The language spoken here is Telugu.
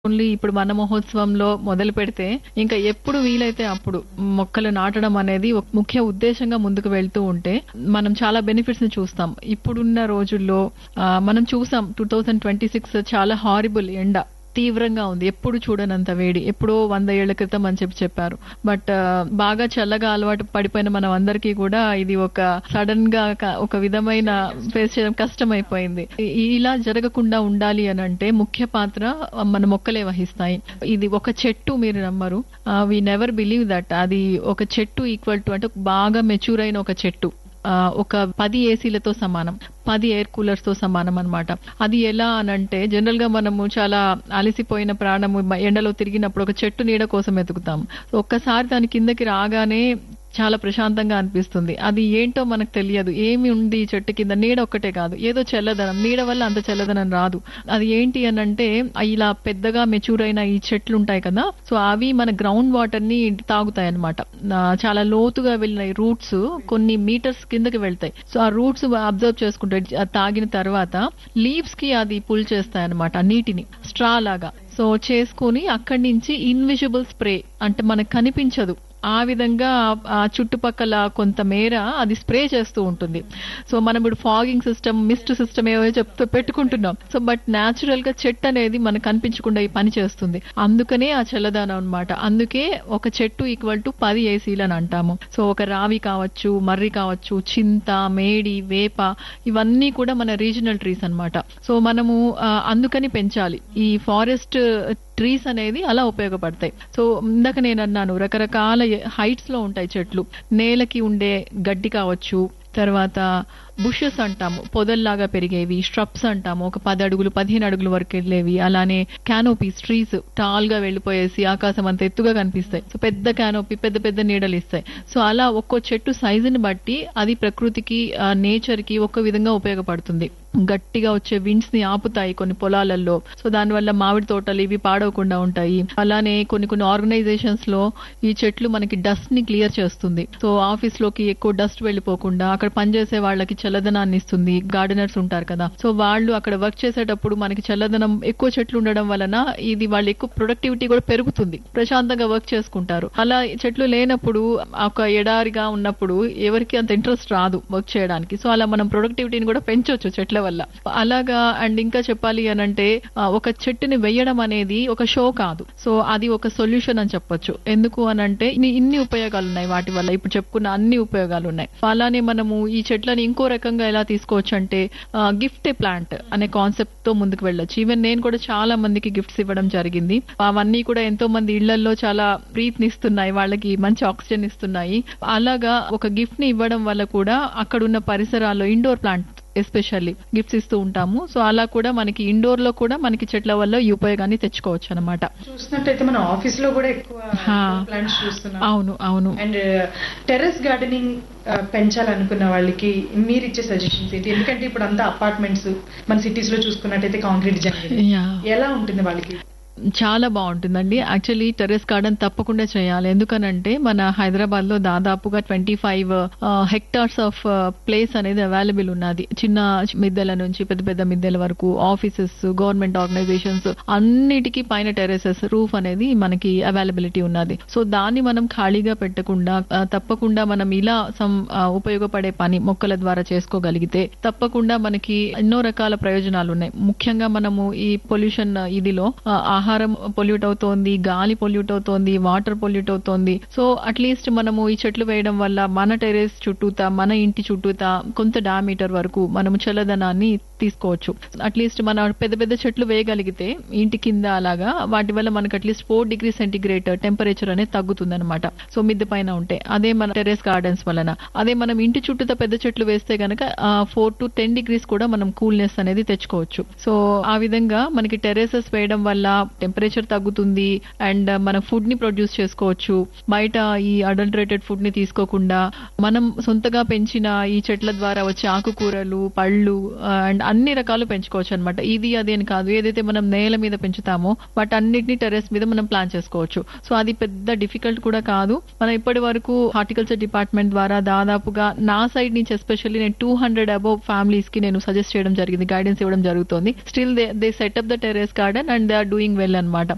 ఓన్లీ ఇప్పుడు వన మహోత్సవంలో మొదలు పెడితే ఇంకా ఎప్పుడు వీలైతే అప్పుడు మొక్కలు నాటడం అనేది ఒక ముఖ్య ఉద్దేశంగా ముందుకు వెళ్తూ ఉంటే మనం చాలా బెనిఫిట్స్ ని చూస్తాం ఇప్పుడున్న రోజుల్లో ఆ, మనం చూసాం టూ థౌజండ్ ట్వంటీ సిక్స్ చాలా హారిబుల్ ఎండ తీవ్రంగా ఉంది ఎప్పుడు చూడనంత వేడి ఎప్పుడో వంద ఏళ్ల క్రితం అని చెప్పి చెప్పారు బట్ బాగా చల్లగా అలవాటు పడిపోయిన మనం అందరికీ కూడా ఇది ఒక సడన్ గా ఒక- ఒక విధమైన ఫేస్ చేయడం కష్టమైపోయింది ఇ- ఇలా జరగకుండా ఉండాలి అని అంటే ముఖ్య పాత్ర మన మొక్కలే వహిస్తాయి ఇది ఒక చెట్టు మీరు నమ్మరు వి నెవర్ బిలీవ్ దట్ అది ఒక చెట్టు ఈక్వల్ టు అంటే బాగా మెచ్యూర్ అయిన ఒక చెట్టు ఆ, ఒక పది ఏసీలతో సమానం పది ఎయిర్ కూలర్స్ తో సమానం అన్నమాట అది ఎలా అనంటే జనరల్ గా మనము చాలా అలసిపోయిన ప్రాణము బ- ఎండలో తిరిగినప్పుడు ఒక చెట్టు నీడ కోసం వెతుకుతాం సో ఒక్కసారి దాని కిందకి రాగానే చాలా ప్రశాంతంగా అనిపిస్తుంది అది ఏంటో మనకు తెలియదు ఏమి ఉంది ఈ చెట్టు కింద నీడ ఒక్కటే కాదు ఏదో చల్లదనం నీడ వల్ల అంత చల్లదనం రాదు అది ఏంటి అని అంటే ఇలా పెద్దగా మెచ్యూర్ అయిన ఈ చెట్లు ఉంటాయి కదా సో అవి మన గ్రౌండ్ వాటర్ ని తాగుతాయి అనమాట చాలా లోతుగా వెళ్ళిన రూట్స్ కొన్ని మీటర్స్ కిందకి వెళ్తాయి సో ఆ రూట్స్ అబ్జర్వ్ చేసుకుంటే అది తాగిన తర్వాత లీవ్స్ కి అది పుల్ చేస్తాయి అనమాట నీటిని స్ట్రా లాగా సో చేసుకుని అక్కడి నుంచి ఇన్విజిబుల్ స్ప్రే అంటే మనకు కనిపించదు ఆ విధంగా ఆ చుట్టుపక్కల కొంత మేర అది స్ప్రే చేస్తూ ఉంటుంది సో మనం ఇప్పుడు ఫాగింగ్ సిస్టమ్ మిస్ట్ సిస్టమ్ ఏవో చెప్తూ పెట్టుకుంటున్నాం సో బట్ న్యాచురల్ గా చెట్టు అనేది మనకు కనిపించకుండా ఈ పని చేస్తుంది అందుకనే ఆ చల్లదనం అన్నమాట అందుకే ఒక చెట్టు ఈక్వల్ టు పది ఏసీలు అని అంటాము సో ఒక రావి కావచ్చు మర్రి కావచ్చు చింత మేడి వేప ఇవన్నీ కూడా మన రీజనల్ ట్రీస్ అన్నమాట సో మనము ఆ, అందుకని పెంచాలి ఈ ఫారెస్ట్ ట్రీస్ అనేది అలా ఉపయోగపడతాయి సో ఇందాక నేను అన్నాను రకరకాల హైట్స్ లో ఉంటాయి చెట్లు నేలకి ఉండే గడ్డి కావచ్చు తర్వాత బుషెస్ అంటాము పొదల్లాగా పెరిగేవి స్ట్రప్స్ అంటాము ఒక పది అడుగులు పదిహేను అడుగుల వరకు వెళ్ళేవి అలానే క్యానోపీస్ ట్రీస్ టాల్ గా వెళ్ళిపోయేసి ఆకాశం అంత ఎత్తుగా కనిపిస్తాయి సో పెద్ద క్యానోపీ పెద్ద పెద్ద నీడలు ఇస్తాయి సో అలా ఒక్కో చెట్టు సైజుని బట్టి అది ప్రకృతికి నేచర్ కి ఒక విధంగా ఉపయోగపడుతుంది గట్టిగా వచ్చే విండ్స్ ని ఆపుతాయి కొన్ని పొలాలలో సో దానివల్ల మామిడి తోటలు ఇవి పాడవకుండా ఉంటాయి అలానే కొన్ని కొన్ని ఆర్గనైజేషన్స్ లో ఈ చెట్లు మనకి డస్ట్ ని క్లియర్ చేస్తుంది సో ఆఫీస్ లోకి ఎక్కువ డస్ట్ వెళ్ళిపోకుండా అక్కడ పనిచేసే వాళ్ళకి చల్లదనాన్ని ఇస్తుంది గార్డెనర్స్ ఉంటారు కదా సో వాళ్ళు అక్కడ వర్క్ చేసేటప్పుడు మనకి చల్లదనం ఎక్కువ చెట్లు ఉండడం వలన ఇది వాళ్ళు ఎక్కువ ప్రొడక్టివిటీ కూడా పెరుగుతుంది ప్రశాంతంగా వర్క్ చేసుకుంటారు అలా చెట్లు లేనప్పుడు ఒక ఎడారిగా ఉన్నప్పుడు ఎవరికి అంత ఇంట్రెస్ట్ రాదు వర్క్ చేయడానికి సో అలా మనం ప్రొడక్టివిటీని కూడా పెంచొచ్చు చెట్ల వల్ల అలాగా అండ్ ఇంకా చెప్పాలి అని అంటే ఆ, ఒక చెట్టుని వెయ్యడం అనేది ఒక షో కాదు సో అది ఒక సొల్యూషన్ అని చెప్పొచ్చు ఎందుకు అని అంటే ఇన్ని- ఇన్ని ఉపయోగాలు ఉన్నాయి వాటి వల్ల ఇప్పుడు చెప్పుకున్న అన్ని ఉపయోగాలు ఉన్నాయి అలానే మనము ఈ చెట్లని ఇంకో రకంగా ఎలా తీసుకోవచ్చు అంటే గిఫ్ట్ ప్లాంట్ అనే కాన్సెప్ట్ తో ముందుకు వెళ్ళొచ్చు ఈవెన్ నేను కూడా చాలా మందికి గిఫ్ట్స్ ఇవ్వడం జరిగింది అవన్నీ కూడా ఎంతో మంది ఇళ్లలో చాలా ప్రీతినిస్తున్నాయి వాళ్ళకి మంచి ఆక్సిజన్ ఇస్తున్నాయి అలాగా ఒక గిఫ్ట్ ని ఇవ్వడం వల్ల కూడా అక్కడున్న పరిసరాల్లో ఇండోర్ ప్లాంట్ ఎస్పెషల్లీ గిఫ్ట్స్ ఇస్తూ ఉంటాము సో అలా కూడా మనకి ఇండోర్ లో కూడా మనకి చెట్ల వల్ల ఈ ఉపయోగాన్ని తెచ్చుకోవచ్చు అనమాట చూసినట్టయితే మన ఆఫీస్ లో కూడా ఎక్కువ హా. ప్లాంట్స్ చూస్తున్నాం అవును అవును అండ్ టెర్రస్ గార్డెనింగ్ పెంచాలనుకున్న వాళ్ళకి మీరు ఇచ్చే సజెషన్స్ ఏంటి ఎందుకంటే ఇప్పుడు అంతా అపార్ట్మెంట్స్ మన సిటీస్ లో చూసుకున్నట్టయితే కాంక్రీట్ జంగిల్ యా ఎలా ఉంటుంది వాళ్ళకి చాలా బాగుంటుందండి యాక్చువల్లీ టెర్రస్ గార్డెన్ తప్పకుండా చేయాలి ఎందుకనంటే మన హైదరాబాద్ లో దాదాపుగా twenty five hectares of place అనేది అవైలబుల్ ఉన్నది చిన్న మిద్దెల నుంచి పెద్ద పెద్ద మిద్దెల వరకు ఆఫీసెస్ గవర్నమెంట్ ఆర్గనైజేషన్స్ అన్నిటికీ పైన టెర్రసెస్ రూఫ్ అనేది మనకి అవైలబిలిటీ ఉన్నది సో దాన్ని మనం ఖాళీగా పెట్టకుండా ఆ, తప్పకుండా మనం ఇలా సమ్ ఆ, ఉపయోగపడే పని మొక్కల ద్వారా చేసుకోగలిగితే తప్పకుండా మనకి ఎన్నో రకాల ప్రయోజనాలు ఉన్నాయి ముఖ్యంగా మనము ఈ పొల్యూషన్ ఇదిలో ఆ, ఆహారం పొల్యూట్ అవుతోంది గాలి పొల్యూట్ అవుతోంది వాటర్ పొల్యూట్ అవుతోంది సో అట్లీస్ట్ మనము ఈ చెట్లు వేయడం వల్ల మన టెరెస్ చుట్టూతా మన ఇంటి చుట్టూతా కొంత డయామీటర్ వరకు మనము చల్లదనాన్ని తీసుకోవచ్చు అట్లీస్ట్ మన పెద్ద పెద్ద చెట్లు వేయగలిగితే ఇంటి కింద అలాగా వాటి వల్ల మనకు at least four degree centigrade temperature అనేది తగ్గుతుంది అనమాట సో మిద్దె పైన ఉంటే అదే మన టెరెస్ గార్డెన్స్ వలన అదే మనం ఇంటి చుట్టూతా పెద్ద చెట్లు వేస్తే గనక ఫోర్ టు టెన్ డిగ్రీస్ కూడా మనం కూల్నెస్ అనేది తెచ్చుకోవచ్చు సో ఆ విధంగా మనకి టెరెసెస్ వేయడం వల్ల టెంపరేచర్ తగ్గుతుంది అండ్ మన ఫుడ్ ని ప్రొడ్యూస్ చేసుకోవచ్చు బయట ఈ అడల్టరేటెడ్ ఫుడ్ ని తీసుకోకుండా మనం సొంతగా పెంచిన ఈ చెట్ల ద్వారా వచ్చే ఆకుకూరలు పళ్ళు అండ్ అన్ని రకాలు పెంచుకోవచ్చు అనమాట ఇది అది అని కాదు ఏదైతే మనం నేల మీద పెంచుతామో వాటన్నిటిని టెరెస్ మీద మనం ప్లాన్ చేసుకోవచ్చు సో అది పెద్ద డిఫికల్ట్ కూడా కాదు మనం ఇప్పటి వరకు హార్టికల్చర్ డిపార్ట్మెంట్ ద్వారా దాదాపుగా నా సైడ్ నుంచి ఎస్పెషల్లీ నేను టూ హండ్రెడ్ అబౌవ్ ఫ్యామిలీస్ కి నేను సజెస్ట్ చేయడం జరిగింది గైడెన్స్ ఇవ్వడం జరుగుతుంది still they they set up the terrace garden and they are doing well అనమాట